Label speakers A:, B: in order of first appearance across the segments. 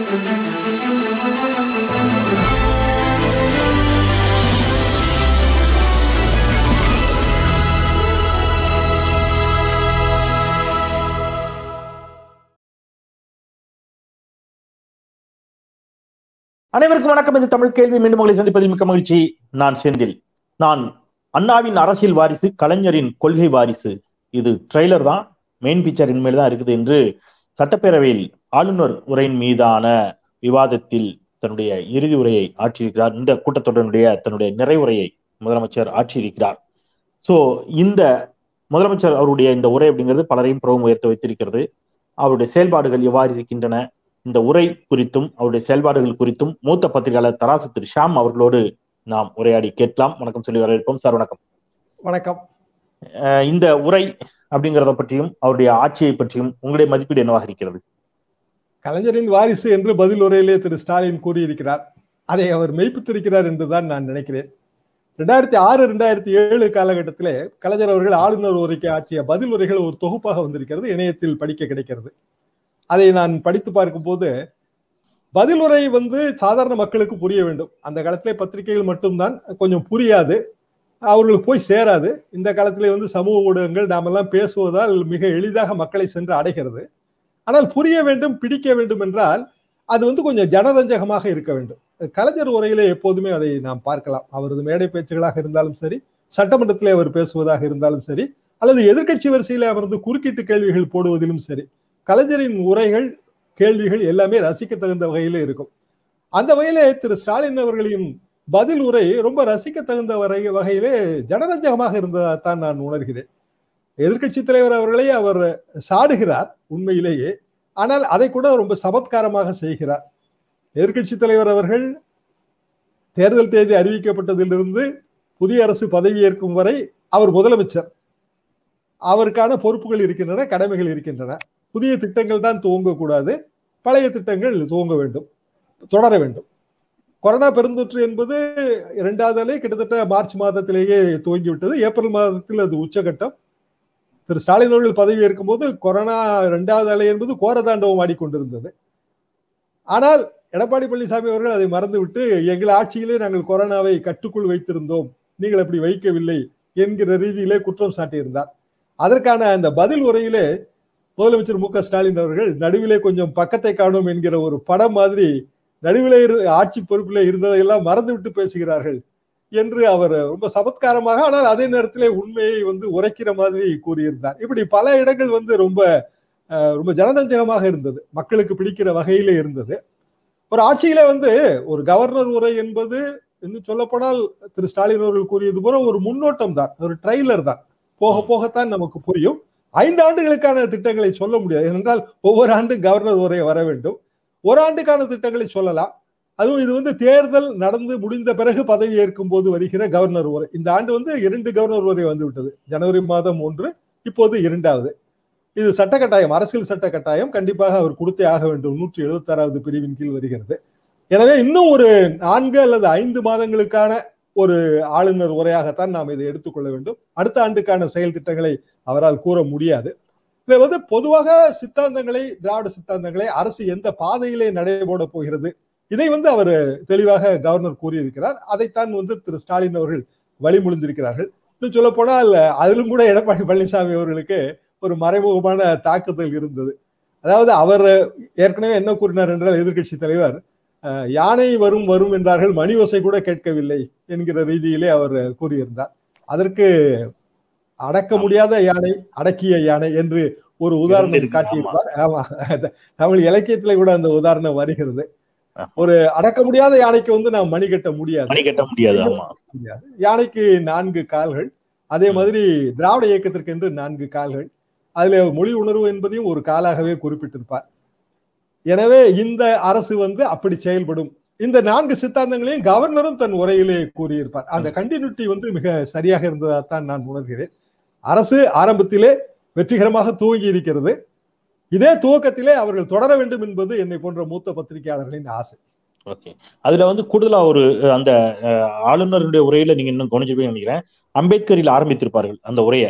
A: அனைவருக்கும் வணக்கம் இது தமிழ் கேள்வி மீண்டும் உங்களை சந்திப்பதில் மிக்க மகிழ்ச்சி நான் செந்தில் நான் அண்ணாவின் அரசியல் வாரிசு கலைஞரின் கொள்கை வாரிசு இது ட்ரெய்லர் தான் மெயின் பிக்சர் இனிமேல் தான் இருக்குது என்று சட்டப்பேரவையில் ஆளுநர் உரையின் மீதான விவாதத்தில் தன்னுடைய இறுதி உரையை ஆற்றியிருக்கிறார் இந்த கூட்டத்தொடருடைய தன்னுடைய நிறைவுரையை முதலமைச்சர் ஆற்றியிருக்கிறார் சோ இந்த முதலமைச்சர் அவருடைய இந்த உரை அப்படிங்கிறது பலரையும் புறவும் உயர்த்த வைத்திருக்கிறது அவருடைய செயல்பாடுகள் எவ்வாறு இருக்கின்றன இந்த உரை குறித்தும் அவருடைய செயல்பாடுகள் குறித்தும் மூத்த பத்திரிகையாளர் தராசு திரு ஷாம் அவர்களோடு நாம் உரையாடி கேட்கலாம் வணக்கம் சொல்லி வரவேற்போம் சார் வணக்கம்
B: வணக்கம்
A: அஹ் இந்த உரை அப்படிங்கிறத பற்றியும் அவருடைய ஆட்சியை பற்றியும் உங்களுடைய மதிப்பீடு என்னவாக இருக்கிறது
B: கலைஞரின் வாரிசு என்று பதில் உரையிலே திரு ஸ்டாலின் கூறியிருக்கிறார் அதை அவர் மெய்ப்பித்திருக்கிறார் என்றுதான் நான் நினைக்கிறேன் ரெண்டாயிரத்தி ஆறு ரெண்டாயிரத்தி ஏழு காலகட்டத்திலே கலைஞர் அவர்கள் ஆளுநர் உரைக்கு ஆற்றிய பதில் உரைகள் ஒரு தொகுப்பாக வந்திருக்கிறது இணையத்தில் படிக்க கிடைக்கிறது அதை நான் படித்து பார்க்கும்போது பதில் உரை வந்து சாதாரண மக்களுக்கு புரிய வேண்டும் அந்த காலத்திலே பத்திரிகைகள் மட்டும்தான் கொஞ்சம் புரியாது அவர்களுக்கு போய் சேராது இந்த காலத்திலே வந்து சமூக ஊடகங்கள் நாமெல்லாம் பேசுவதால் மிக எளிதாக மக்களை சென்று அடைகிறது ஆனால் புரிய வேண்டும் பிடிக்க வேண்டும் என்றால் அது வந்து கொஞ்சம் ஜனரஞ்சகமாக இருக்க வேண்டும் கலைஞர் உரையிலே எப்போதுமே அதை நாம் பார்க்கலாம் அவரது மேடை பேச்சுகளாக இருந்தாலும் சரி சட்டமன்றத்திலே அவர் பேசுவதாக இருந்தாலும் சரி அல்லது எதிர்க்கட்சி வரிசையிலே அமர்ந்து குறுக்கீட்டு கேள்விகள் போடுவதிலும் சரி கலைஞரின் உரைகள் கேள்விகள் எல்லாமே ரசிக்க தகுந்த வகையிலே இருக்கும் அந்த வகையிலே திரு ஸ்டாலின் அவர்களின் பதில் உரை ரொம்ப ரசிக்க தகுந்த வரை வகையிலே ஜனரஞ்சகமாக இருந்ததாகத்தான் நான் உணர்கிறேன் எதிர்க்கட்சி தலைவர் அவர்களை அவர் சாடுகிறார் உண்மையிலேயே ஆனால் அதை கூட ரொம்ப சமத்காரமாக செய்கிறார் எதிர்க்கட்சி தலைவர் அவர்கள் தேர்தல் தேதி அறிவிக்கப்பட்டதிலிருந்து புதிய அரசு பதவியேற்கும் வரை அவர் முதலமைச்சர் அவருக்கான பொறுப்புகள் இருக்கின்றன கடமைகள் இருக்கின்றன புதிய திட்டங்கள் தான் துவங்கக்கூடாது பழைய திட்டங்கள் துவங்க வேண்டும் தொடர வேண்டும் கொரோனா பெருந்தொற்று என்பது இரண்டாவது அலை கிட்டத்தட்ட மார்ச் மாதத்திலேயே துவங்கிவிட்டது ஏப்ரல் மாதத்தில் அது உச்சகட்டம் திரு ஸ்டாலின் அவர்கள் பதவி ஏற்கும் போது கொரோனா இரண்டாவது அலை என்பது கோரதாண்டவம் ஆடிக்கொண்டிருந்தது ஆனால் எடப்பாடி பழனிசாமி அவர்கள் அதை மறந்துவிட்டு எங்கள் ஆட்சியிலே நாங்கள் கொரோனாவை கட்டுக்குள் வைத்திருந்தோம் நீங்கள் அப்படி வைக்கவில்லை என்கிற ரீதியிலே குற்றம் சாட்டியிருந்தார் அதற்கான அந்த பதில் உரையிலே முதலமைச்சர் மு க ஸ்டாலின் அவர்கள் நடுவிலே கொஞ்சம் பக்கத்தை காணும் என்கிற ஒரு படம் மாதிரி நடுவிலே இரு ஆட்சி பொறுப்பிலே இருந்ததையெல்லாம் மறந்து விட்டு பேசுகிறார்கள் என்று அவர் ரொம்ப சமத்காரமாக ஆனால் அதே நேரத்திலே உண்மையை வந்து உரைக்கிற மாதிரி கூறியிருந்தார் இப்படி பல இடங்கள் வந்து ரொம்ப ரொம்ப ஜனதஞ்சகமாக இருந்தது மக்களுக்கு பிடிக்கிற வகையிலே இருந்தது ஒரு ஆட்சியில வந்து ஒரு கவர்னர் உரை என்பது இன்னும் சொல்ல போனால் திரு ஸ்டாலின் அவர்கள் கூறியது போல ஒரு முன்னோட்டம் தான் ஒரு ட்ரைலர் தான் போக போகத்தான் நமக்கு புரியும் ஐந்து ஆண்டுகளுக்கான திட்டங்களை சொல்ல முடியாது ஏனென்றால் ஒவ்வொரு ஆண்டும் கவர்னர் உரை வர வேண்டும் ஒரு ஆண்டுக்கான திட்டங்களை சொல்லலாம் அதுவும் இது வந்து தேர்தல் நடந்து முடிந்த பிறகு பதவி ஏற்கும் போது வருகிற கவர்னர் உரை இந்த ஆண்டு வந்து இரண்டு கவர்னர் உரை வந்து விட்டது ஜனவரி மாதம் ஒன்று இப்போது இரண்டாவது இது சட்ட கட்டாயம் அரசியல் சட்ட கட்டாயம் கண்டிப்பாக அவர் கொடுத்தே ஆக வேண்டும் நூற்றி எழுபத்தி ஆறாவது பிரிவின் கீழ் வருகிறது எனவே இன்னும் ஒரு நான்கு அல்லது ஐந்து மாதங்களுக்கான ஒரு ஆளுநர் உரையாகத்தான் நாம் இதை எடுத்துக்கொள்ள வேண்டும் அடுத்த ஆண்டுக்கான செயல் திட்டங்களை அவரால் கூற முடியாது இதுல வந்து பொதுவாக சித்தாந்தங்களை திராவிட சித்தாந்தங்களை அரசு எந்த பாதையிலே நடைபோட போகிறது இதை வந்து அவர் தெளிவாக கவர்னர் கூறியிருக்கிறார் அதைத்தான் வந்து திரு ஸ்டாலின் அவர்கள் வழிமொழிந்திருக்கிறார்கள் இன்னும் சொல்ல போனால் அதிலும் கூட எடப்பாடி பழனிசாமி அவர்களுக்கு ஒரு மறைமுகமான தாக்குதல் இருந்தது அதாவது அவர் ஏற்கனவே என்ன கூறினார் என்றால் எதிர்கட்சி தலைவர் யானை வரும் வரும் என்றார்கள் மணி ஓசை கூட கேட்கவில்லை என்கிற ரீதியிலே அவர் கூறியிருந்தார் அதற்கு அடக்க முடியாத யானை அடக்கிய யானை என்று ஒரு உதாரணம் காட்டியிருப்பார் ஆமா தமிழ் இலக்கியத்துல கூட அந்த உதாரணம் வருகிறது ஒரு அடக்க முடியாத யானைக்கு வந்து நாம் மணி கட்ட முடியாது
A: மணி கட்ட முடியாது
B: யானைக்கு நான்கு கால்கள் அதே மாதிரி திராவிட இயக்கத்திற்கு என்று நான்கு கால்கள் அதுல மொழி உணர்வு என்பதையும் ஒரு காலாகவே குறிப்பிட்டிருப்பார் எனவே இந்த அரசு வந்து அப்படி செயல்படும் இந்த நான்கு சித்தாந்தங்களையும் கவர்னரும் தன் உரையிலே கூறியிருப்பார் அந்த கண்டினியூட்டி வந்து மிக சரியாக இருந்ததாகத்தான் நான் உணர்கிறேன் அரசு ஆரம்பத்திலே வெற்றிகரமாக துவங்கி இருக்கிறது இதே துவக்கத்திலே அவர்கள் தொடர வேண்டும் என்பது என்னை போன்ற மூத்த பத்திரிகையாளர்களின் ஆசை
A: ஓகே அதுல வந்து கூடுதலா ஒரு அந்த ஆளுநருடைய உரையில நீங்க இன்னும் கவனிச்சிருப்பீங்க நினைக்கிறேன் அம்பேத்கரில் ஆரம்பித்திருப்பார்கள் அந்த உரையை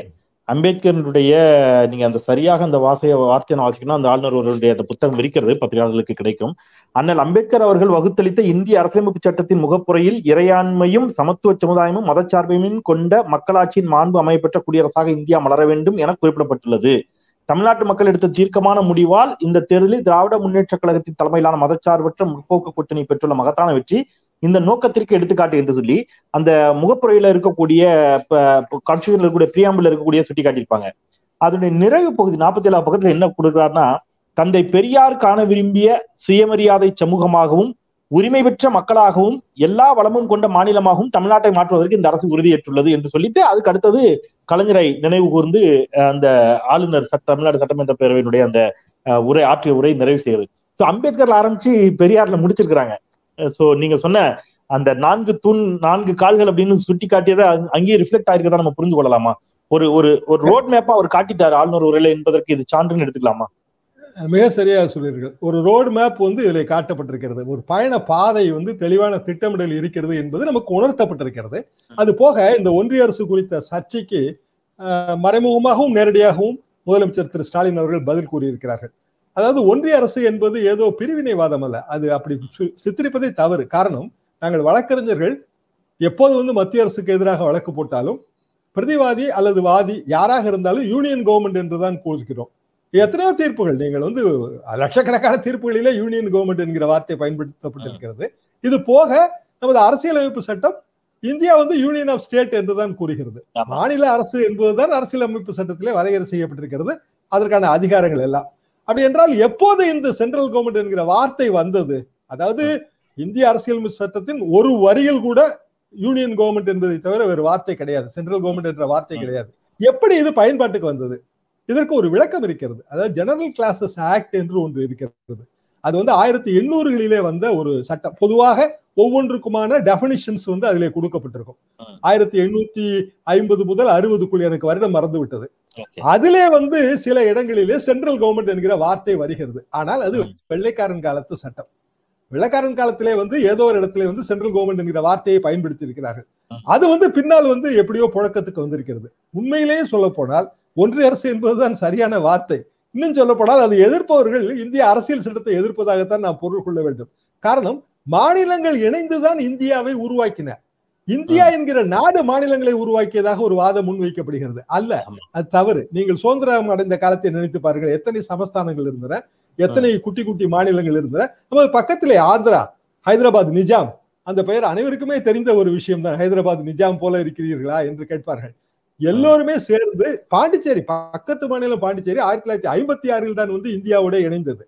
A: அம்பேத்கருடைய நீங்க அந்த சரியாக அந்த வாசைய வார்த்தையை வாசிக்கணும் அந்த ஆளுநர் அவர்களுடைய அந்த புத்தகம் இருக்கிறது பத்திரிகையாளர்களுக்கு கிடைக்கும் அண்ணல் அம்பேத்கர் அவர்கள் வகுத்தளித்த இந்திய அரசியலமைப்பு சட்டத்தின் முகப்புறையில் இறையாண்மையும் சமத்துவ சமுதாயமும் மதச்சார்பையும் கொண்ட மக்களாட்சியின் மாண்பு அமையப்பெற்ற குடியரசாக இந்தியா மலர வேண்டும் என குறிப்பிடப்பட்டுள்ளது தமிழ்நாட்டு மக்கள் எடுத்த தீர்க்கமான முடிவால் இந்த தேர்தலில் திராவிட முன்னேற்ற கழகத்தின் தலைமையிலான மதச்சார்பற்ற முற்போக்கு கூட்டணி பெற்றுள்ள மகத்தான வெற்றி இந்த நோக்கத்திற்கு எடுத்துக்காட்டு என்று சொல்லி அந்த முகப்புறையில இருக்கக்கூடிய கான்ஸ்டியூஷன்ல இருக்கக்கூடிய பிரியாம்பிள் இருக்கக்கூடிய சுட்டி காட்டியிருப்பாங்க அதனுடைய நிறைவு பகுதி நாற்பத்தி ஏழாவது பக்கத்துல என்ன கொடுக்குறாருன்னா தந்தை பெரியார் காண விரும்பிய சுயமரியாதை சமூகமாகவும் உரிமை பெற்ற மக்களாகவும் எல்லா வளமும் கொண்ட மாநிலமாகவும் தமிழ்நாட்டை மாற்றுவதற்கு இந்த அரசு உறுதியேற்றுள்ளது என்று சொல்லிட்டு அதுக்கு அடுத்தது கலைஞரை நினைவு கூர்ந்து அந்த ஆளுநர் சட்ட தமிழ்நாடு சட்டமன்ற பேரவையினுடைய அந்த உரை ஆற்றிய உரை நிறைவு செய்கிறது ஸோ அம்பேத்கர்ல ஆரம்பிச்சு பெரியார்ல முடிச்சிருக்கிறாங்க ஸோ நீங்க சொன்ன அந்த நான்கு தூண் நான்கு கால்கள் அப்படின்னு சுட்டி காட்டியதை அங்கேயே ரிஃப்ளெக்ட் ஆயிருக்கதா நம்ம புரிந்து கொள்ளலாமா ஒரு ஒரு ஒரு ரோட் மேப்பா அவர் காட்டிட்டார் ஆளுநர் உரையில என்பதற்கு இது சான்றுன்னு எடுத்துக்கலாமா
B: மிக சரியா சொல்லியிருக்கள் ஒரு ரோடு மேப் வந்து இதில் காட்டப்பட்டிருக்கிறது ஒரு பயண பாதை வந்து தெளிவான திட்டமிடல் இருக்கிறது என்பது நமக்கு உணர்த்தப்பட்டிருக்கிறது அது போக இந்த ஒன்றிய அரசு குறித்த சர்ச்சைக்கு மறைமுகமாகவும் நேரடியாகவும் முதலமைச்சர் திரு ஸ்டாலின் அவர்கள் பதில் கூறியிருக்கிறார்கள் அதாவது ஒன்றிய அரசு என்பது ஏதோ பிரிவினைவாதம் அல்ல அது அப்படி சித்தரிப்பதே தவறு காரணம் நாங்கள் வழக்கறிஞர்கள் எப்போது வந்து மத்திய அரசுக்கு எதிராக வழக்கு போட்டாலும் பிரதிவாதி அல்லது வாதி யாராக இருந்தாலும் யூனியன் கவர்மெண்ட் என்றுதான் கூறுகிறோம் எத்தனையோ தீர்ப்புகள் நீங்கள் வந்து லட்சக்கணக்கான தீர்ப்புகளிலே யூனியன் கவர்மெண்ட் என்கிற வார்த்தை பயன்படுத்தப்பட்டிருக்கிறது இது போக நமது அரசியலமைப்பு சட்டம் இந்தியா வந்து யூனியன் ஆஃப் ஸ்டேட் என்றுதான் கூறுகிறது மாநில அரசு என்பதுதான் அரசியலமைப்பு சட்டத்திலே வரையறை செய்யப்பட்டிருக்கிறது அதற்கான அதிகாரங்கள் எல்லாம் அப்படி என்றால் எப்போது இந்த சென்ட்ரல் கவர்மெண்ட் என்கிற வார்த்தை வந்தது அதாவது இந்திய அரசியலமைப்பு சட்டத்தின் ஒரு வரியில் கூட யூனியன் கவர்மெண்ட் என்பதை தவிர வேறு வார்த்தை கிடையாது சென்ட்ரல் கவர்மெண்ட் என்ற வார்த்தை கிடையாது எப்படி இது பயன்பாட்டுக்கு வந்தது இதற்கு ஒரு விளக்கம் இருக்கிறது அதாவது ஜெனரல் கிளாஸஸ் ஆக்ட் என்று ஒன்று இருக்கிறது அது வந்து ஆயிரத்தி எண்ணூறுகளிலே வந்த ஒரு சட்டம் பொதுவாக ஒவ்வொன்றுக்குமான டெபனிஷன்ஸ் வந்து அதிலே கொடுக்கப்பட்டிருக்கும் ஆயிரத்தி எண்ணூத்தி ஐம்பது முதல் அறுபதுக்குள் எனக்கு வருடம் மறந்து விட்டது அதிலே வந்து சில இடங்களிலே சென்ட்ரல் கவர்மெண்ட் என்கிற வார்த்தை வருகிறது ஆனால் அது வெள்ளைக்காரன் காலத்து சட்டம் வெள்ளக்காரன் காலத்திலே வந்து ஏதோ ஒரு இடத்துல வந்து சென்ட்ரல் கவர்மெண்ட் என்கிற வார்த்தையை பயன்படுத்தி இருக்கிறார்கள் அது வந்து பின்னால் வந்து எப்படியோ புழக்கத்துக்கு வந்திருக்கிறது உண்மையிலேயே சொல்ல போனால் ஒன்றிய அரசு என்பதுதான் சரியான வார்த்தை இன்னும் சொல்ல போனால் அது எதிர்ப்பவர்கள் இந்திய அரசியல் சட்டத்தை எதிர்ப்பதாகத்தான் நாம் பொருள் கொள்ள வேண்டும் காரணம் மாநிலங்கள் இணைந்துதான் இந்தியாவை உருவாக்கின இந்தியா என்கிற நாடு மாநிலங்களை உருவாக்கியதாக ஒரு வாதம் முன்வைக்கப்படுகிறது அல்ல அது தவறு நீங்கள் சுதந்திரம் அடைந்த காலத்தை நினைத்து பாருங்கள் எத்தனை சமஸ்தானங்கள் இருந்தன எத்தனை குட்டி குட்டி மாநிலங்கள் இருந்தன நமது பக்கத்திலே ஆந்திரா ஹைதராபாத் நிஜாம் அந்த பெயர் அனைவருக்குமே தெரிந்த ஒரு விஷயம் தான் ஹைதராபாத் நிஜாம் போல இருக்கிறீர்களா என்று கேட்பார்கள் எல்லோருமே சேர்ந்து பாண்டிச்சேரி பக்கத்து மாநிலம் பாண்டிச்சேரி ஆயிரத்தி தொள்ளாயிரத்தி ஐம்பத்தி ஆறில் தான் வந்து இந்தியாவோட இணைந்தது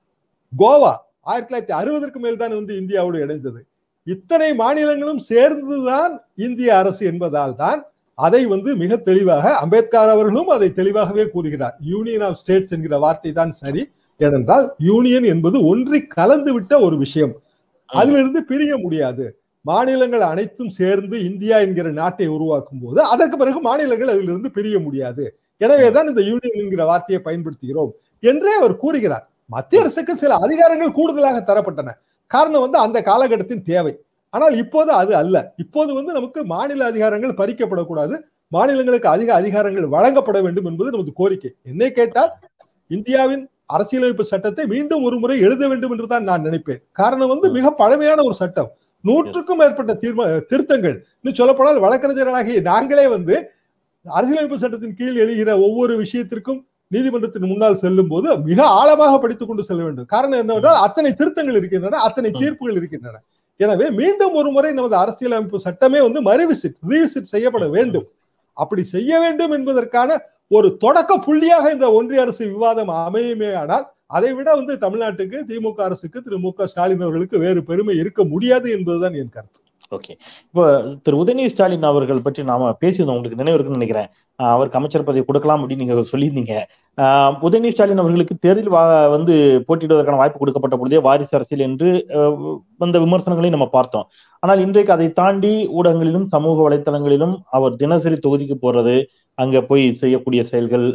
B: கோவா ஆயிரத்தி தொள்ளாயிரத்தி அறுபதற்கு மேல் தான் வந்து இந்தியாவோடு இணைந்தது இத்தனை மாநிலங்களும் சேர்ந்துதான் இந்திய அரசு என்பதால் தான் அதை வந்து மிக தெளிவாக அம்பேத்கர் அவர்களும் அதை தெளிவாகவே கூறுகிறார் யூனியன் ஆஃப் ஸ்டேட்ஸ் என்கிற வார்த்தை தான் சரி ஏனென்றால் யூனியன் என்பது ஒன்றி கலந்து விட்ட ஒரு விஷயம் அதிலிருந்து பிரிய முடியாது மாநிலங்கள் அனைத்தும் சேர்ந்து இந்தியா என்கிற நாட்டை உருவாக்கும் போது அதற்கு பிறகு மாநிலங்கள் அதிலிருந்து பிரிய முடியாது எனவேதான் இந்த யூனியன் என்கிற வார்த்தையை பயன்படுத்துகிறோம் என்றே அவர் கூறுகிறார் மத்திய அரசுக்கு சில அதிகாரங்கள் கூடுதலாக தரப்பட்டன காரணம் வந்து அந்த காலகட்டத்தின் தேவை ஆனால் இப்போது அது அல்ல இப்போது வந்து நமக்கு மாநில அதிகாரங்கள் பறிக்கப்படக்கூடாது மாநிலங்களுக்கு அதிக அதிகாரங்கள் வழங்கப்பட வேண்டும் என்பது நமது கோரிக்கை என்னை கேட்டால் இந்தியாவின் அரசியலமைப்பு சட்டத்தை மீண்டும் ஒரு முறை எழுத வேண்டும் என்று தான் நான் நினைப்பேன் காரணம் வந்து மிக பழமையான ஒரு சட்டம் நூற்றுக்கும் மேற்பட்ட தீர்மா திருத்தங்கள் இன்னும் சொல்லப்போனால் வழக்கறிஞர்களாகிய நாங்களே வந்து அரசியலமைப்பு சட்டத்தின் கீழ் எழுகிற ஒவ்வொரு விஷயத்திற்கும் நீதிமன்றத்தின் முன்னால் செல்லும் போது மிக ஆழமாக படித்துக் கொண்டு செல்ல வேண்டும் காரணம் என்னவென்றால் அத்தனை திருத்தங்கள் இருக்கின்றன அத்தனை தீர்ப்புகள் இருக்கின்றன எனவே மீண்டும் ஒரு முறை நமது அரசியலமைப்பு சட்டமே வந்து மறுவிசிட் ரீவிசிட் செய்யப்பட வேண்டும் அப்படி செய்ய வேண்டும் என்பதற்கான ஒரு தொடக்க புள்ளியாக இந்த ஒன்றிய அரசு விவாதம் அமையுமே ஆனால் அதை விட வந்து தமிழ்நாட்டுக்கு திமுக அரசுக்கு திரு மு க ஸ்டாலின் அவர்களுக்கு வேறு பெருமை இருக்க முடியாது என்பதுதான் என் கருத்து
A: ஓகே இப்போ திரு உதயநிதி ஸ்டாலின் அவர்கள் பற்றி நாம பேசியிருந்தோம் உங்களுக்கு நினைவு இருக்குன்னு நினைக்கிறேன் அவருக்கு அமைச்சர் பதவி கொடுக்கலாம் அப்படின்னு நீங்க சொல்லியிருந்தீங்க உதயநிதி ஸ்டாலின் அவர்களுக்கு தேர்தல் வந்து போட்டியிடுவதற்கான வாய்ப்பு கொடுக்கப்பட்ட பொழுதே வாரிசு அரசியல் என்று வந்த விமர்சனங்களையும் நம்ம பார்த்தோம் ஆனால் இன்றைக்கு அதை தாண்டி ஊடகங்களிலும் சமூக வலைத்தளங்களிலும் அவர் தினசரி தொகுதிக்கு போறது அங்க போய் செய்யக்கூடிய செயல்கள்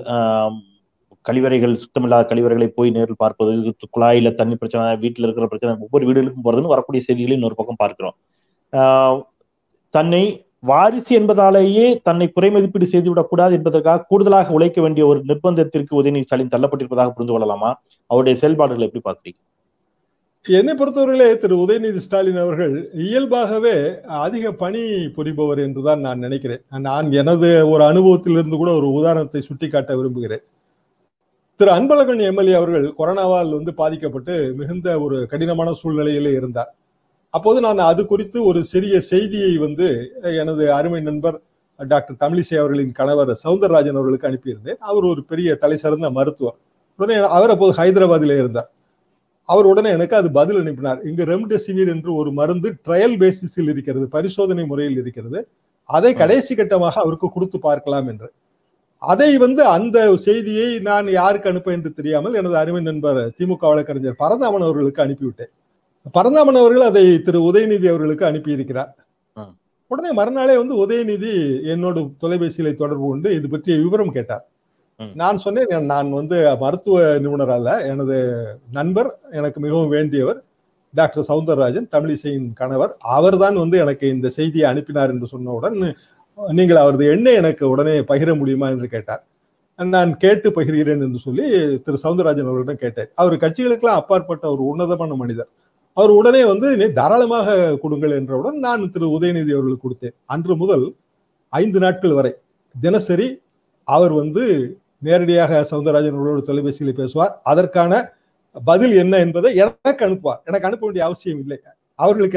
A: கழிவறைகள் சுத்தமில்லாத கழிவறைகளை போய் நேரில் பார்ப்பது குழாயில தண்ணி பிரச்சனை வீட்டில் இருக்கிற பிரச்சனை ஒவ்வொரு வீடுகளுக்கும் போறதுன்னு வரக்கூடிய செய்திகளை இன்னொரு பக்கம் பார்க்கிறோம் தன்னை வாரிசு என்பதாலேயே தன்னை குறைமதிப்பீடு செய்துவிடக் கூடாது என்பதற்காக கூடுதலாக உழைக்க வேண்டிய ஒரு நிர்பந்தத்திற்கு உதயநிதி ஸ்டாலின் தள்ளப்பட்டிருப்பதாக புரிந்து கொள்ளலாமா அவருடைய செயல்பாடுகளை எப்படி பார்க்கிறீங்க
B: என்னை பொறுத்தவரையிலே திரு உதயநிதி ஸ்டாலின் அவர்கள் இயல்பாகவே அதிக பணி புரிபவர் என்றுதான் நான் நினைக்கிறேன் நான் எனது ஒரு அனுபவத்திலிருந்து கூட ஒரு உதாரணத்தை சுட்டிக்காட்ட விரும்புகிறேன் திரு அன்பழகன் எம்எல்ஏ அவர்கள் கொரோனாவால் வந்து பாதிக்கப்பட்டு மிகுந்த ஒரு கடினமான சூழ்நிலையிலே இருந்தார் அப்போது நான் அது குறித்து ஒரு சிறிய செய்தியை வந்து எனது அருமை நண்பர் டாக்டர் தமிழிசை அவர்களின் கணவர் சவுந்தரராஜன் அவர்களுக்கு அனுப்பியிருந்தேன் அவர் ஒரு பெரிய தலை சிறந்த மருத்துவர் உடனே அவர் அப்போது ஹைதராபாத்திலே இருந்தார் அவர் உடனே எனக்கு அது பதில் அனுப்பினார் இங்கு ரெம்டெசிவிர் என்று ஒரு மருந்து ட்ரையல் பேசிஸில் இருக்கிறது பரிசோதனை முறையில் இருக்கிறது அதை கடைசி கட்டமாக அவருக்கு கொடுத்து பார்க்கலாம் என்று அதை வந்து அந்த செய்தியை நான் யாருக்கு அனுப்ப என்று தெரியாமல் எனது அருமை நண்பர் திமுக வழக்கறிஞர் பரந்தாமன் அவர்களுக்கு அனுப்பிவிட்டேன் பரந்தாமன் அவர்கள் அதை திரு உதயநிதி அவர்களுக்கு அனுப்பியிருக்கிறார் உடனே மறுநாளே வந்து உதயநிதி என்னோட தொலைபேசியில தொடர்பு கொண்டு இது பற்றிய விவரம் கேட்டார் நான் சொன்னேன் நான் வந்து மருத்துவ நிபுணர் அல்ல எனது நண்பர் எனக்கு மிகவும் வேண்டியவர் டாக்டர் சவுந்தரராஜன் தமிழிசையின் கணவர் அவர்தான் வந்து எனக்கு இந்த செய்தியை அனுப்பினார் என்று சொன்னவுடன் நீங்கள் அவரது எண்ணை எனக்கு உடனே பகிர முடியுமா என்று கேட்டார் நான் கேட்டு பகிர்கிறேன் என்று சொல்லி திரு சவுந்தரராஜன் அவர்களிடம் கேட்டேன் அவர் கட்சிகளுக்கெல்லாம் அப்பாற்பட்ட ஒரு உன்னதமான மனிதர் அவர் உடனே வந்து தாராளமாக கொடுங்கள் என்றவுடன் நான் திரு உதயநிதி அவர்களுக்கு கொடுத்தேன் அன்று முதல் ஐந்து நாட்கள் வரை தினசரி அவர் வந்து நேரடியாக சவுந்தரராஜன் அவர்களோடு தொலைபேசியில் பேசுவார் அதற்கான பதில் என்ன என்பதை எனக்கு அனுப்புவார் எனக்கு அனுப்ப வேண்டிய அவசியம் இல்லை அவர்களுக்கு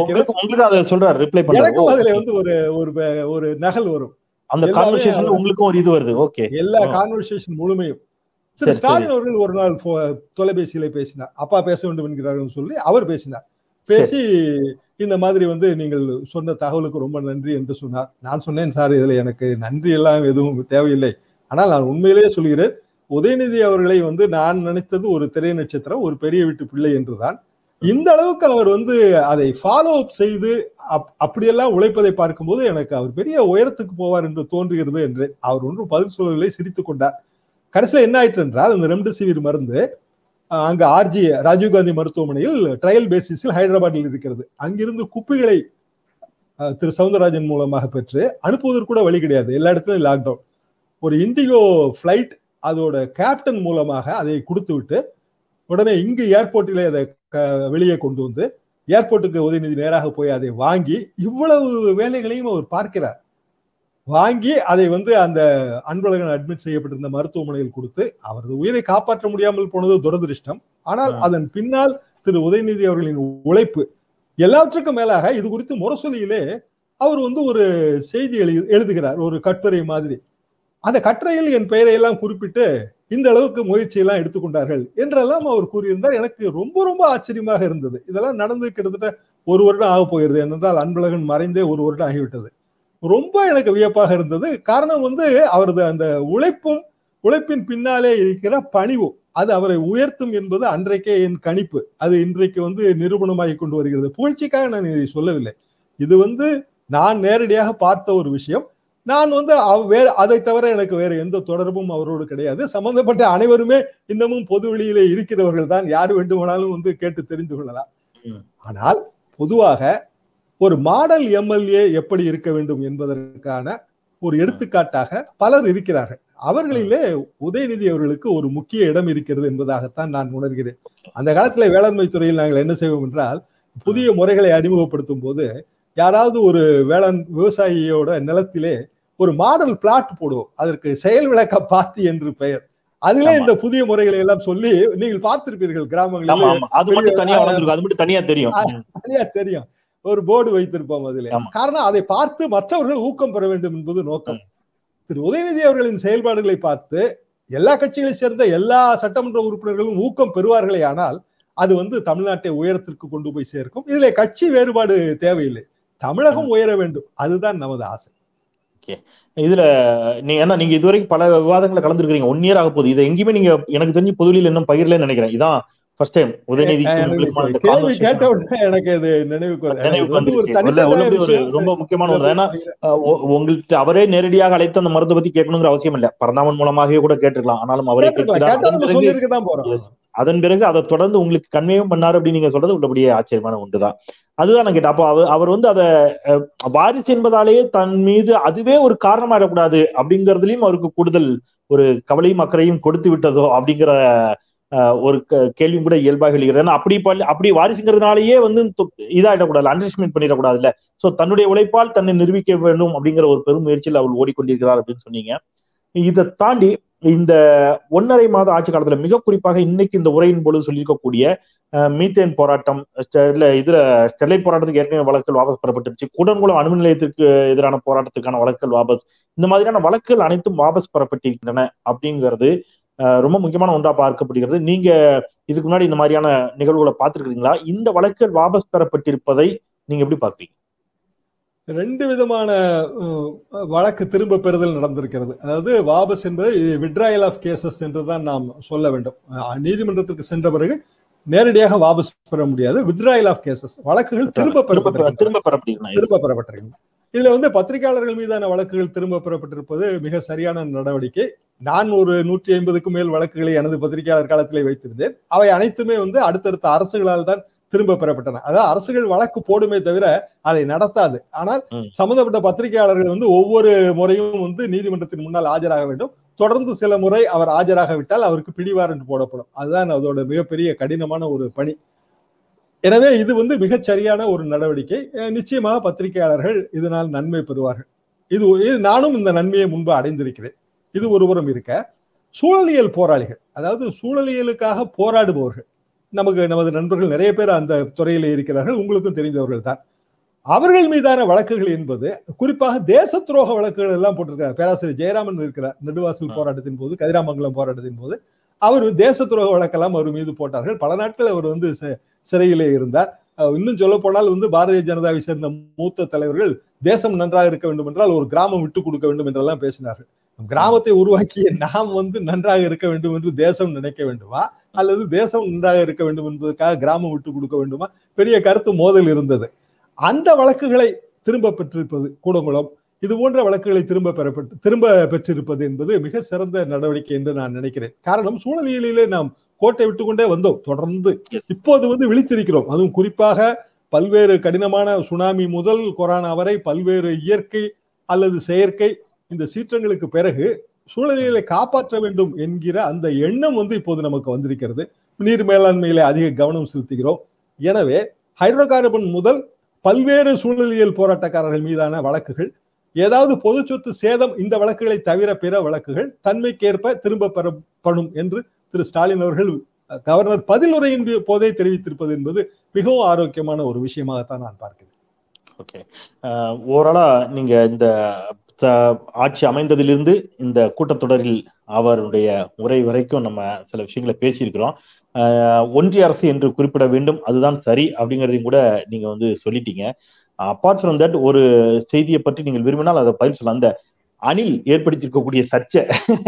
A: இடையே சொல்றாரு ரிப்ளை
B: எனக்கும் அதுல வந்து ஒரு ஒரு ஒரு நகல் வரும்
A: அந்த கான்வர்சேஷன் உங்களுக்கும் ஒரு இது வருது ஓகே
B: எல்லா கான்வர்சேஷன் முழுமையும் திரு ஸ்டாலின் அவர்கள் ஒரு நாள் தொலைபேசியில பேசினார் அப்பா பேச வேண்டும் என்கிறார்கள் சொல்லி அவர் பேசினார் பேசி இந்த மாதிரி வந்து நீங்கள் சொன்ன தகவலுக்கு ரொம்ப நன்றி என்று சொன்னார் நான் சொன்னேன் சார் இதுல எனக்கு நன்றி எல்லாம் எதுவும் தேவையில்லை ஆனால் நான் உண்மையிலேயே சொல்கிறேன் உதயநிதி அவர்களை வந்து நான் நினைத்தது ஒரு திரை நட்சத்திரம் ஒரு பெரிய வீட்டு பிள்ளை என்றுதான் இந்த அளவுக்கு அவர் வந்து அதை ஃபாலோ அப் செய்து அப்படியெல்லாம் உழைப்பதை பார்க்கும்போது எனக்கு அவர் பெரிய உயரத்துக்கு போவார் என்று தோன்றுகிறது என்று அவர் ஒன்றும் பதில் சொல்லவில்லை சிரித்துக் கொண்டார் கடைசியில் என்ன ஆயிற்று என்றால் இந்த ரெம்டெசிவிர் மருந்து அங்க ஆர்ஜி ராஜீவ்காந்தி மருத்துவமனையில் ட்ரையல் பேசிஸில் ஹைதராபாத்தில் இருக்கிறது அங்கிருந்து குப்பிகளை திரு சவுந்தரராஜன் மூலமாக பெற்று அனுப்புவதற்கு கூட வழி கிடையாது எல்லா இடத்துலையும் லாக்டவுன் ஒரு இண்டிகோ ஃபிளைட் அதோட கேப்டன் மூலமாக அதை கொடுத்து விட்டு உடனே இங்கு ஏர்போர்ட்டிலே அதை வெளியே கொண்டு வந்து ஏர்போர்ட்டுக்கு உதயநிதி நேராக போய் அதை வாங்கி இவ்வளவு வேலைகளையும் அவர் பார்க்கிறார் வாங்கி அதை வந்து அந்த அன்பழகன் அட்மிட் செய்யப்பட்டிருந்த மருத்துவமனையில் கொடுத்து அவரது உயிரை காப்பாற்ற முடியாமல் போனது துரதிருஷ்டம் ஆனால் அதன் பின்னால் திரு உதயநிதி அவர்களின் உழைப்பு எல்லாவற்றுக்கும் மேலாக இது குறித்து முரசொலியிலே அவர் வந்து ஒரு செய்தி எழு எழுதுகிறார் ஒரு கட்டுரை மாதிரி அந்த கட்டுரையில் என் பெயரை எல்லாம் குறிப்பிட்டு இந்த அளவுக்கு முயற்சி எல்லாம் எடுத்துக்கொண்டார்கள் என்றெல்லாம் அவர் கூறியிருந்தார் எனக்கு ரொம்ப ரொம்ப ஆச்சரியமாக இருந்தது இதெல்லாம் நடந்து கிட்டத்தட்ட ஒரு வருடம் ஆக போகிறது ஏனென்றால் அன்பழகன் மறைந்தே ஒரு வருடம் ஆகிவிட்டது ரொம்ப எனக்கு வியப்பாக இருந்தது காரணம் வந்து அவரது அந்த உழைப்பும் உழைப்பின் பின்னாலே இருக்கிற பணிவும் அது அவரை உயர்த்தும் என்பது அன்றைக்கே என் கணிப்பு அது இன்றைக்கு வந்து நிரூபணமாகி கொண்டு வருகிறது புகழ்ச்சிக்காக நான் இதை சொல்லவில்லை இது வந்து நான் நேரடியாக பார்த்த ஒரு விஷயம் நான் வந்து வேற அதை தவிர எனக்கு வேற எந்த தொடர்பும் அவரோடு கிடையாது சம்பந்தப்பட்ட அனைவருமே இன்னமும் பொது வெளியிலே இருக்கிறவர்கள் தான் யார் வேண்டுமானாலும் வந்து கேட்டு தெரிந்து கொள்ளலாம் ஆனால் பொதுவாக ஒரு மாடல் எம்எல்ஏ எப்படி இருக்க வேண்டும் என்பதற்கான ஒரு எடுத்துக்காட்டாக பலர் இருக்கிறார்கள் அவர்களிலே உதயநிதி அவர்களுக்கு ஒரு முக்கிய இடம் இருக்கிறது என்பதாகத்தான் நான் உணர்கிறேன் அந்த காலத்துல வேளாண்மை துறையில் நாங்கள் என்ன செய்வோம் என்றால் புதிய முறைகளை அறிமுகப்படுத்தும் போது யாராவது ஒரு வேளாண் விவசாயியோட நிலத்திலே ஒரு மாடல் பிளாட் போடுவோம் அதற்கு செயல் விளக்க பாத்தி என்று பெயர் அதிலே இந்த புதிய முறைகளை எல்லாம் சொல்லி நீங்கள் பார்த்திருப்பீர்கள் கிராமங்களில்
A: தனியா தெரியும்
B: தனியா தெரியும் ஒரு போர்டு வைத்திருப்போம் அதிலே காரணம் அதை பார்த்து மற்றவர்கள் ஊக்கம் பெற வேண்டும் என்பது நோக்கம் திரு உதயநிதி அவர்களின் செயல்பாடுகளை பார்த்து எல்லா கட்சிகளை சேர்ந்த எல்லா சட்டமன்ற உறுப்பினர்களும் ஊக்கம் பெறுவார்களே ஆனால் அது வந்து தமிழ்நாட்டை உயரத்திற்கு கொண்டு போய் சேர்க்கும் இதுல கட்சி வேறுபாடு தேவையில்லை தமிழகம் உயர வேண்டும் அதுதான் நமது ஆசை
A: இதுல நீ ஏன்னா நீங்க இதுவரைக்கும் பல விவாதங்களை கலந்துருக்கீங்க ஒன் இயர் ஆக போகுது இதை எங்கேயுமே நீங்க எனக்கு தெரிஞ்சு பொதுவில் இன்னும் பகிரலன்னு நினைக்கிறேன் இதான் ஃபர்ஸ்ட் டைம் உதயநிதி
B: எனக்கு இது
A: நினைவுக்கு ஒரு ரொம்ப முக்கியமான ஒரு ஏன்னா உங்கள்கிட்ட அவரே நேரடியாக அழைத்து அந்த மருந்தை பத்தி கேட்கணுங்கிற அவசியம் இல்ல பரந்தாமன் மூலமாகவே கூட கேட்டிருக்கலாம் ஆனாலும் அவரே அதன் பிறகு அதை தொடர்ந்து உங்களுக்கு கன்வேயும் பண்ணாரு அப்படின்னு நீங்க சொல்றது உள்ளபடியே ஆச்சரியமான ஒன்றுதான் அதுதான் நான் கேட்டேன் அப்போ அவர் அவர் வந்து அதை அஹ், வாரிசு என்பதாலேயே தன் மீது அதுவே ஒரு காரணமாயிடக்கூடாது அப்படிங்கறதுலயும் அவருக்கு கூடுதல் ஒரு கவலையும் அக்கறையும் கொடுத்து விட்டதோ அப்படிங்கிற அஹ், ஒரு க- கேள்வியும் கூட இயல்பாக எழுகிறது ஏன்னா அப்படி பல்- அப்படி வாரிசுங்கிறதுனாலயே வந்து தொ- இதாயிடக்கூடாது அண்டர்ஸ்டிமேட் பண்ணிடக்கூடாது இல்ல சோ தன்னுடைய உழைப்பால் தன்னை நிரூபிக்க வேண்டும் அப்படிங்கிற ஒரு பெரும் முயற்சியில் அவர் ஓடிக்கொண்டிருக்கிறார் அப்படின்னு சொன்னீங்க இதை தாண்டி இந்த ஒன்னரை மாத ஆட்சி காலத்துல மிக குறிப்பாக இன்னைக்கு இந்த உரையின் பொழுது சொல்லியிருக்கக்கூடிய அஹ், மீத்தேன் போராட்டம் ஸ்டெர்ல இதுல ஸ்டெர்லைட் போராட்டத்துக்கு ஏற்கனவே வழக்குகள் வாபஸ் பெறப்பட்டுருச்சு கூடன்குளம் அணுமின் நிலையத்திற்கு எதிரான போராட்டத்துக்கான வழக்குகள் வாபஸ் இந்த மாதிரியான வழக்குகள் அனைத்தும் வாபஸ் பெறப்பட்டிருக்கின்றன அப்படிங்கிறது அஹ், ரொம்ப முக்கியமான ஒன்றா பார்க்கப்படுகிறது நீங்க இதுக்கு முன்னாடி இந்த மாதிரியான நிகழ்வுகளை பார்த்திருக்கீங்களா இந்த வழக்குகள் வாபஸ் பெறப்பட்டிருப்பதை நீங்க எப்படி பார்க்கறீங்க
B: ரெண்டு விதமான அஹ், வழக்கு திரும்ப பெறுதல் நடந்திருக்கிறது அதாவது வாபஸ் என்பது விட்ராயல் ஆஃப் கேசஸ் என்றுதான் நாம் சொல்ல வேண்டும் அஹ், நீதிமன்றத்திற்கு சென்ற பிறகு நேரடியாக வாபஸ் பெற முடியாது வித்ராயல் ஆஃப் கேசஸ் வழக்குகள் திரும்ப
A: திரும்ப பெற-
B: பெறப்பட்டிருக்கின்றன.
A: திரும்ப பெறப்படுகிறன
B: திரும்ப பெறப்பட்டிருக்கின்றன இதுல வந்து பத்திரிகையாளர்கள் மீதான வழக்குகள் திரும்ப பெறப்பட்டிருப்பது மிக சரியான நடவடிக்கை நான் ஒரு நூற்றி ஐம்பதுக்கும் மேல் வழக்குகளை எனது பத்திரிகையாளர் காலத்திலே வைத்திருந்தேன் அவை அனைத்துமே வந்து அடுத்தடுத்த அரசுகளால் தான் திரும்ப பெறப்பட்டன அதாவது அரசுகள் வழக்கு போடுமே தவிர அதை நடத்தாது ஆனால்
A: ம்.
B: சம்பந்தப்பட்ட பத்திரிகையாளர்கள் வந்து ஒவ்வொரு முறையும் வந்து நீதிமன்றத்தின் முன்னால் ஆஜராக வேண்டும் தொடர்ந்து சில முறை அவர் ஆஜராக விட்டால் அவருக்கு பிடிவாரண்ட் போடப்படும் அதுதான் அதோட மிகப்பெரிய கடினமான ஒரு பணி எனவே இது வந்து மிகச் சரியான ஒரு நடவடிக்கை அஹ் நிச்சயமாக பத்திரிகையாளர்கள் இதனால் நன்மை பெறுவார்கள் இது இது நானும் இந்த நன்மையை முன்பு அடைந்திருக்கிறேன் இது ஒருபுறம் இருக்க சூழலியல் போராளிகள் அதாவது சூழலியலுக்காக போராடுபவர்கள் நமக்கு நமது நண்பர்கள் நிறைய பேர் அந்த துறையில இருக்கிறார்கள் உங்களுக்கும் தெரிந்தவர்கள் தான் அவர்கள் மீதான வழக்குகள் என்பது குறிப்பாக தேச துரோக வழக்குகள் எல்லாம் போட்டிருக்கிறார் பேராசிரியர் ஜெயராமன் இருக்கிறார் நெடுவாசல் போராட்டத்தின் போது கதிராமங்கலம் போராட்டத்தின் போது அவர் தேச துரோக வழக்கெல்லாம் அவர் மீது போட்டார்கள் பல நாட்கள் அவர் வந்து சி- சிறையிலே இருந்தார் அஹ் இன்னும் சொல்ல போனால் வந்து பாரதிய ஜனதாவை சேர்ந்த மூத்த தலைவர்கள் தேசம் நன்றாக இருக்க வேண்டும் என்றால் ஒரு கிராமம் விட்டு கொடுக்க வேண்டும் என்றெல்லாம் பேசினார்கள் கிராமத்தை உருவாக்கிய நாம் வந்து நன்றாக இருக்க வேண்டும் என்று தேசம் நினைக்க வேண்டுமா அல்லது தேசம் நன்றாக இருக்க வேண்டும் என்பதற்காக கிராமம் விட்டு கொடுக்க வேண்டுமா பெரிய கருத்து மோதல் இருந்தது அந்த வழக்குகளை திரும்ப பெற்றிருப்பது கூடங்குளம் இது போன்ற வழக்குகளை திரும்ப பெறப்பட்டு திரும்ப பெற்றிருப்பது என்பது மிக சிறந்த நடவடிக்கை என்று நான் நினைக்கிறேன் காரணம் சூழலியலிலே நாம் கோட்டை விட்டு கொண்டே வந்தோம் தொடர்ந்து
A: Yes.
B: இப்போது வந்து விழித்திருக்கிறோம் அதுவும் குறிப்பாக பல்வேறு கடினமான சுனாமி முதல் கொரோனா வரை பல்வேறு இயற்கை அல்லது செயற்கை இந்த சீற்றங்களுக்கு பிறகு சூழலியலை காப்பாற்ற வேண்டும் என்கிற அந்த எண்ணம் வந்து இப்போது நமக்கு வந்திருக்கிறது நீர் மேலாண்மையிலே அதிக கவனம் செலுத்துகிறோம் எனவே ஹைட்ரோ கார்பன் முதல் பல்வேறு சூழலியல் போராட்டக்காரர்கள் மீதான வழக்குகள் ஏதாவது பொது சொத்து சேதம் இந்த வழக்குகளை தவிர பிற வழக்குகள் தன்மைக்கேற்ப திரும்ப பெறப்படும் என்று திரு ஸ்டாலின் அவர்கள் அஹ், கவர்னர் பதில் உரையின் போதே தெரிவித்திருப்பது என்பது மிகவும் ஆரோக்கியமான ஒரு விஷயமாகத்தான் நான் பார்க்கிறேன்
A: ஓகே ஓவராலா நீங்க இந்த த- ஆட்சி அமைந்ததிலிருந்து இந்த கூட்டத்தொடரில் அவருடைய உரை வரைக்கும் நம்ம சில விஷயங்களை பேசியிருக்கிறோம் அஹ், ஒன்றிய அரசு என்று குறிப்பிட வேண்டும் அதுதான் சரி அப்படிங்கிறதையும் கூட நீங்க வந்து சொல்லிட்டீங்க அப்பார்ட் ஃப்ரம் தட் ஒரு செய்தியை பற்றி நீங்கள் விரும்பினால் அதை பதில் சொல்லலாம் அந்த அணில் ஏற்படுத்தியிருக்கக்கூடிய சர்ச்சை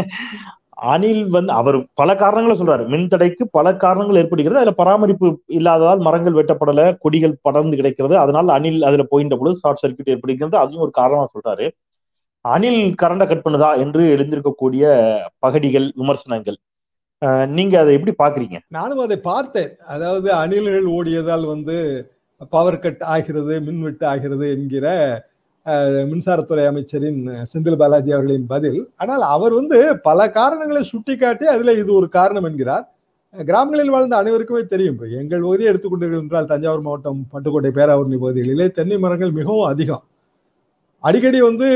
A: அணில் வந்து அவர் பல காரணங்களை சொல்றாரு மின்தடைக்கு பல காரணங்கள் ஏற்படுகிறது அதுல பராமரிப்பு இல்லாததால் மரங்கள் வெட்டப்படல கொடிகள் படர்ந்து கிடைக்கிறது அதனால அணில் அதுல போயின்ற பொழுது ஷார்ட் சர்க்யூட் ஏற்படுகிறது அதையும் ஒரு காரணமா சொல்றாரு அணில் கரண்ட கட் பண்ணுதா என்று எழுந்திருக்கக்கூடிய பகடிகள் விமர்சனங்கள் அஹ் நீங்க அதை எப்படி பாக்குறீங்க
B: நானும் அதை பார்த்தேன் அதாவது அணில்கள் ஓடியதால் வந்து பவர் கட் ஆகிறது மின்வெட்டு ஆகிறது என்கிற அஹ், மின்சாரத்துறை அமைச்சரின் செந்தில் பாலாஜி அவர்களின் பதில் ஆனால் அவர் வந்து பல காரணங்களை சுட்டிக்காட்டி அதுல இது ஒரு காரணம் என்கிறார் கிராமங்களில் வாழ்ந்த அனைவருக்குமே தெரியும் இப்ப எங்கள் பகுதியை எடுத்துக்கொண்டீர்கள் என்றால் தஞ்சாவூர் மாவட்டம் பட்டுக்கோட்டை பேராவூரணி பகுதிகளிலே தென்னை மரங்கள் மிகவும் அதிகம் அடிக்கடி வந்து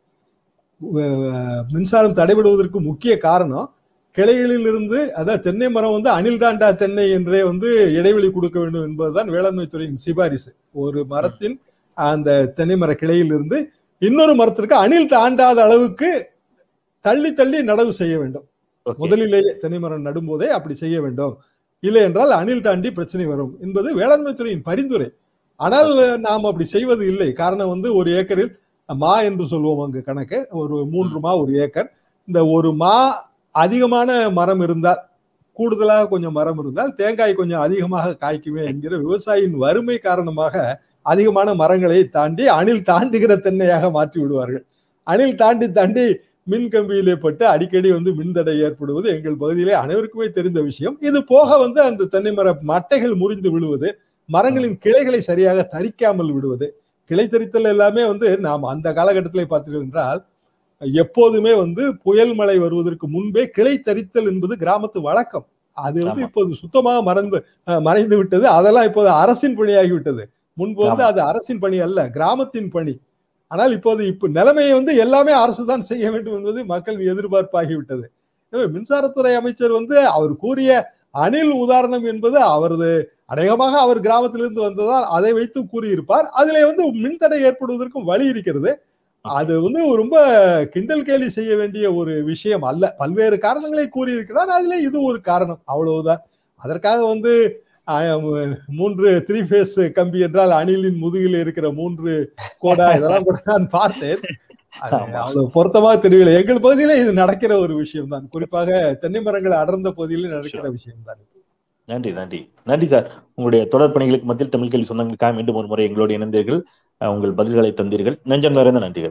B: அஹ், மின்சாரம் தடைபடுவதற்கு முக்கிய காரணம் கிளைகளில் இருந்து அதாவது தென்னை மரம் வந்து அணில் தாண்டா தென்னை என்றே வந்து இடைவெளி கொடுக்க வேண்டும் என்பதுதான் வேளாண்மை துறையின் சிபாரிசு ஒரு மரத்தின் அந்த தென்னை மர கிளையில் இருந்து இன்னொரு மரத்திற்கு அணில் தாண்டாத அளவுக்கு தள்ளி தள்ளி நடவு செய்ய வேண்டும்
A: Okay.
B: முதலிலேயே தென்னை மரம் நடும்போதே அப்படி செய்ய வேண்டும் இல்லை என்றால் அணில் தாண்டி பிரச்சனை வரும் என்பது வேளாண்மை துறையின் பரிந்துரை ஆனால் நாம் அப்படி செய்வது இல்லை காரணம் வந்து ஒரு ஏக்கரில் மா என்று சொல்லுவோம் அங்கு கணக்கு ஒரு மூன்று மா ஒரு ஏக்கர் இந்த ஒரு மா அதிகமான மரம் இருந்தால் கூடுதலாக கொஞ்சம் மரம் இருந்தால் தேங்காய் கொஞ்சம் அதிகமாக காய்க்குமே என்கிற விவசாயியின் வறுமை காரணமாக அதிகமான மரங்களை தாண்டி அணில் தாண்டுகிற தென்னையாக மாற்றி விடுவார்கள் அணில் தாண்டி தாண்டி மின் கம்பியிலே பட்டு அடிக்கடி வந்து மின்தடை ஏற்படுவது எங்கள் பகுதியிலே அனைவருக்குமே தெரிந்த விஷயம் இது போக வந்து அந்த தென்னை மர மட்டைகள் முறிந்து விழுவது மரங்களின் கிளைகளை சரியாக தரிக்காமல் விடுவது கிளை தரித்தல் எல்லாமே வந்து நாம் அந்த காலகட்டத்தில் பார்த்தீர்கள் என்றால் எப்போதுமே வந்து புயல் மழை வருவதற்கு முன்பே கிளை தரித்தல் என்பது கிராமத்து வழக்கம் அது வந்து
A: ஆமா.
B: இப்போது சுத்தமாக மறந்து அஹ், மறைந்து விட்டது அதெல்லாம் இப்போது அரசின் பணியாகி விட்டது முன்பு வந்து
A: ஆமா.
B: அது அரசின் பணி அல்ல கிராமத்தின் பணி ஆனால் இப்போது இப்ப நிலைமையை வந்து எல்லாமே அரசு தான் செய்ய வேண்டும் என்பது மக்கள் எதிர்பார்ப்பாகிவிட்டது எனவே மின்சாரத்துறை அமைச்சர் வந்து அவர் கூறிய அணில் உதாரணம் என்பது அவரது அநேகமாக அவர் கிராமத்திலிருந்து வந்ததால் அதை வைத்து கூறியிருப்பார் அதிலே வந்து மின்தடை ஏற்படுவதற்கும் வழி இருக்கிறது அது வந்து ரொம்ப கிண்டல் கேலி செய்ய வேண்டிய ஒரு விஷயம் அல்ல பல்வேறு காரணங்களை கூறியிருக்கிறார் அதுல இது ஒரு காரணம் அவ்வளவுதான் அதற்காக வந்து அஹ், மூன்று த்ரீ ஃபேஸ் கம்பி என்றால் அணிலின் முதுகில் இருக்கிற மூன்று கோடா இதெல்லாம் கூட நான் பார்த்தேன் அது
A: ஆமா.
B: அவ்வளவு பொருத்தமா தெரியவில்லை எங்கள் பகுதியில இது நடக்கிற ஒரு விஷயம் தான் குறிப்பாக தென்னை மரங்கள் அடர்ந்த பகுதியில் நடக்கிற விஷயம் தான்
A: நன்றி நன்றி நன்றி சார் உங்களுடைய தொடர் பணிகளுக்கு மத்தியில் தமிழ் கல்வி சொந்தங்களுக்காக மீண்டும் ஒரு முறை எங்களோடு இணைந்தீர்கள் அஹ், உங்கள் பதில்களை தந்தீர்கள் நெஞ்சம் நிறைந்த நன்றிகள்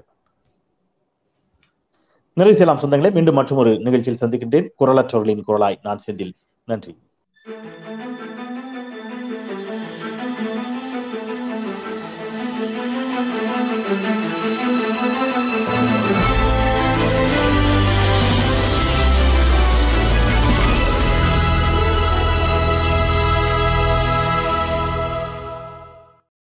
A: நிறைவு செய்யலாம் சொந்தங்களே மீண்டும் மற்றும் ஒரு நிகழ்ச்சியில் சந்திக்கின்றேன் குரலற்றவர்களின் குரலாய் நான் செந்தில் நன்றி
C: Thank you.